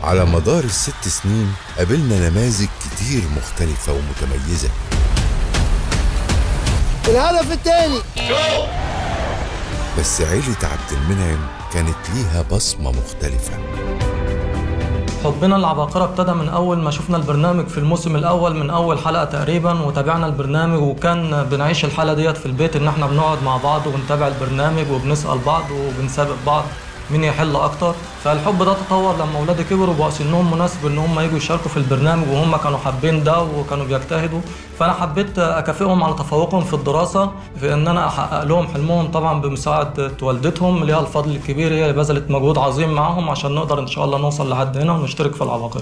على مدار الست سنين قابلنا نماذج كتير مختلفة ومتميزة الهدف الثاني بس عيلة عبد المنعم كانت ليها بصمة مختلفة حبنا للعباقرة ابتدى من أول ما شفنا البرنامج في الموسم الأول من أول حلقة تقريبا وتابعنا البرنامج وكان بنعيش الحالة ديت في البيت إن إحنا بنقعد مع بعض ونتابع البرنامج وبنسأل بعض وبنسابق بعض مين يحل أكتر فالحب ده تطور لما أولادي كبروا وبقى سنهم مناسب إن هم يجوا يشاركوا في البرنامج وهم كانوا حابين ده وكانوا بيجتهدوا فأنا حبيت أكافئهم على تفوقهم في الدراسة في إن أنا أحقق لهم حلمهم طبعا بمساعدة والدتهم ليها الفضل الكبير هي اللي بذلت مجهود عظيم معاهم عشان نقدر إن شاء الله نوصل لحد هنا ونشترك في العباقرة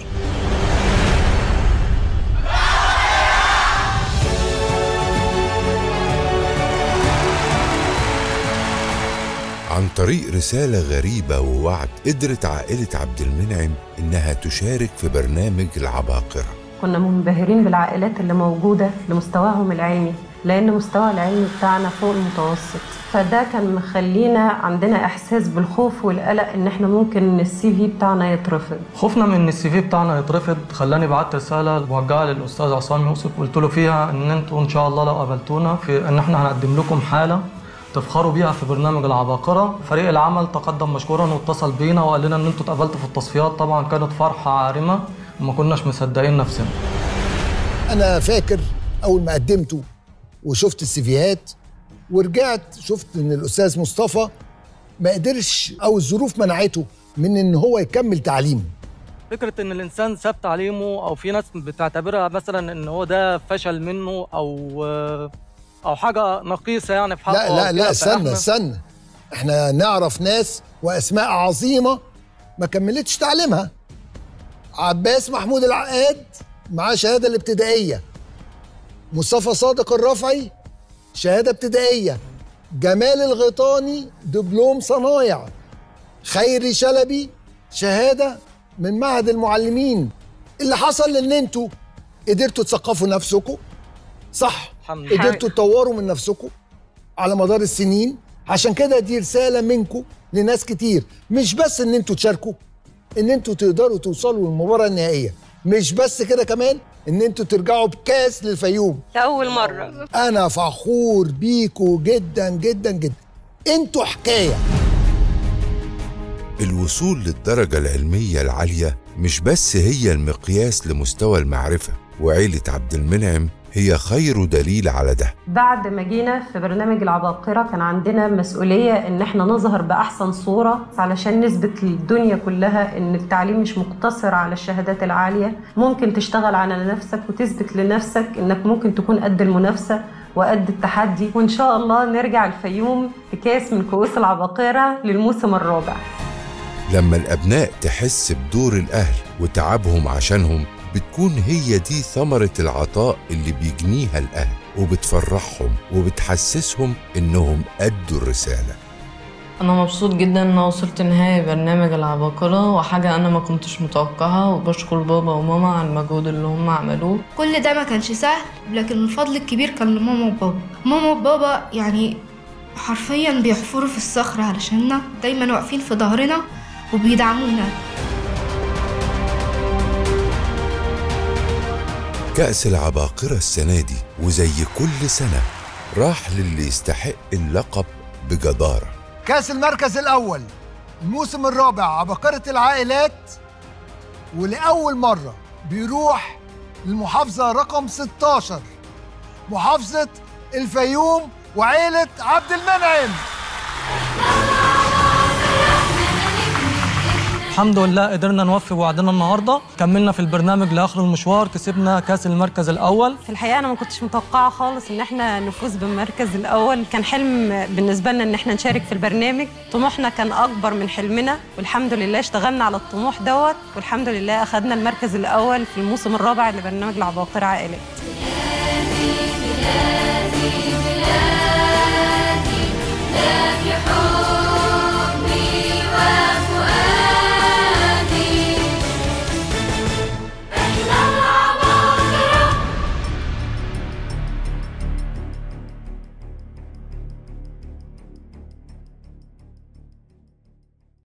عن طريق رسالة غريبة ووعد قدرت عائلة عبد المنعم إنها تشارك في برنامج العباقرة كنا منبهرين بالعائلات اللي موجودة لمستواهم العلمي لأن مستوى العلمي بتاعنا فوق المتوسط فده كان مخلينا عندنا إحساس بالخوف والقلق إن إحنا ممكن إن السي في بتاعنا يترفض خوفنا من ان السي في بتاعنا يترفض خلاني بعت رساله موجهه للاستاذ عصام يوسف قلت له فيها ان انتوا ان شاء الله لو قابلتونا في ان احنا هنقدم لكم حاله تفخروا بيها في برنامج العباقرة فريق العمل تقدم مشكورا واتصل بينا وقال لنا ان انتوا اتقبلتوا في التصفيات طبعا كانت فرحة عارمة وما كناش مصدقين نفسنا انا فاكر اول ما قدمته وشفت السيفيهات ورجعت شفت ان الاستاذ مصطفى ما قدرش او الظروف منعته من ان هو يكمل تعليمه فكرة ان الانسان ساب تعليمه او في ناس بتعتبرها مثلا ان هو ده فشل منه او او حاجة نقيصة يعني في حقه لا أو لا كده. لا استنى فإحنا- استنى احنا نعرف ناس واسماء عظيمه ما كملتش تعليمها عباس محمود العقاد معاه شهاده الابتدائيه مصطفى صادق الرفعي شهاده ابتدائيه جمال الغيطاني دبلوم صنايع خيري شلبي شهاده من معهد المعلمين اللي حصل ان انتوا قدرتوا تثقفوا نفسكم صح الحمد لله. قدرتوا تطوروا من نفسكم على مدار السنين عشان كده دي رساله منكم لناس كتير مش بس ان انتوا تشاركوا ان انتوا تقدروا توصلوا للمباراه النهائيه مش بس كده كمان ان انتوا ترجعوا بكاس للفيوم لأول مرة انا فخور بيكوا جدا جدا جدا انتوا حكايه الوصول للدرجة العلمية العالية مش بس هي المقياس لمستوى المعرفة وعيلة عبد المنعم هي خير دليل على ده بعد ما جينا في برنامج العباقرة كان عندنا مسؤولية إن إحنا نظهر بأحسن صورة علشان نثبت للدنيا كلها إن التعليم مش مقتصر على الشهادات العالية ممكن تشتغل على نفسك وتثبت لنفسك إنك ممكن تكون قد المنافسة وقد التحدي وإن شاء الله نرجع الفيوم بكاس من كؤوس العباقرة للموسم الرابع لما الأبناء تحس بدور الأهل وتعبهم عشانهم بتكون هي دي ثمرة العطاء اللي بيجنيها الأهل وبتفرحهم وبتحسسهم إنهم أدوا الرسالة انا مبسوط جدا ان أنا وصلت نهاية برنامج العباقرة وحاجة انا ما كنتش متوقعها وبشكر بابا وماما على المجهود اللي هم عملوه كل ده ما كانش سهل لكن الفضل الكبير كان لماما وبابا ماما وبابا يعني حرفيا بيحفروا في الصخر علشاننا دايما واقفين في ظهرنا وبيدعمونا كأس العباقرة السنة دي وزي كل سنة راح للي يستحق اللقب بجدارة كاس المركز الاول الموسم الرابع عباقرة العائلات ولأول مرة بيروح للمحافظة رقم 16 محافظة الفيوم وعيلة عبد المنعم الحمد لله قدرنا نوفي وعدنا النهارده كملنا في البرنامج لاخر المشوار كسبنا كاس المركز الاول في الحقيقه انا ما كنتش متوقعه خالص ان احنا نفوز بالمركز الاول كان حلم بالنسبه لنا ان احنا نشارك في البرنامج طموحنا كان اكبر من حلمنا والحمد لله اشتغلنا على الطموح دوت والحمد لله اخذنا المركز الاول في الموسم الرابع لبرنامج العباقرة عائلات